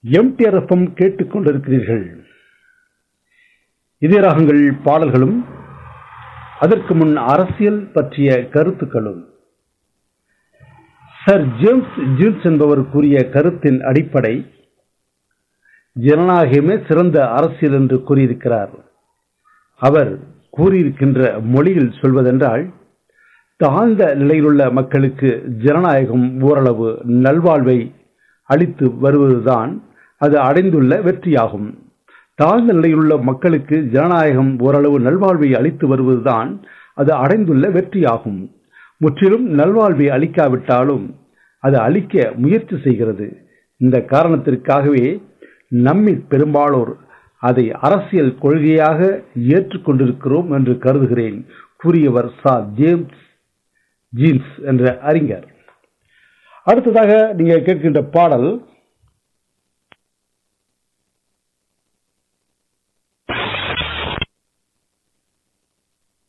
MTR FM கேட்டுக்கொண்டிருக்கிறீர்கள் இதயராகங்கள் பாடல்களும் அதற்கு முன் அரசியல் பற்றிய கருத்துக்களும் சர் ஜேம்ஸ் ஜீன்ஸ் என்பவர் கூறிய கருத்தின் அடிப்படை ஜனநாயகமே சிறந்த அரசியல் என்று கூறியிருக்கிறார் அவர் கூறியிருக்கின்ற மொழியில் சொல்வதென்றால் தாழ்ந்த நிலையிலுள்ள மக்களுக்கு ஜனநாயகம் ஓரளவு நல்வாழ்வை அளித்து வருவதுதான் அது அடைந்துள்ள வெற்றியாகும் தாழ்ந்த நிலையிலுள்ள மக்களுக்கு ஜனநாயகம் ஓரளவு நல்வாழ்வை அளித்து வருவதுதான் அது அடைந்துள்ள வெற்றியாகும் முற்றிலும் நல்வாழ்வை அளிக்காவிட்டாலும் அது அளிக்க முயற்சி செய்கிறது இந்த காரணத்திற்காகவே நம்மில் பெரும்பாலோர் அதை அரசியல் கொள்கையாக ஏற்றுக்கொண்டிருக்கிறோம் என்று கருதுகிறேன் கூறியவர் சா ஜேம்ஸ் ஜீன்ஸ் என்ற அறிஞர் அடுத்ததாக நீங்க கேட்கின்ற பாடல்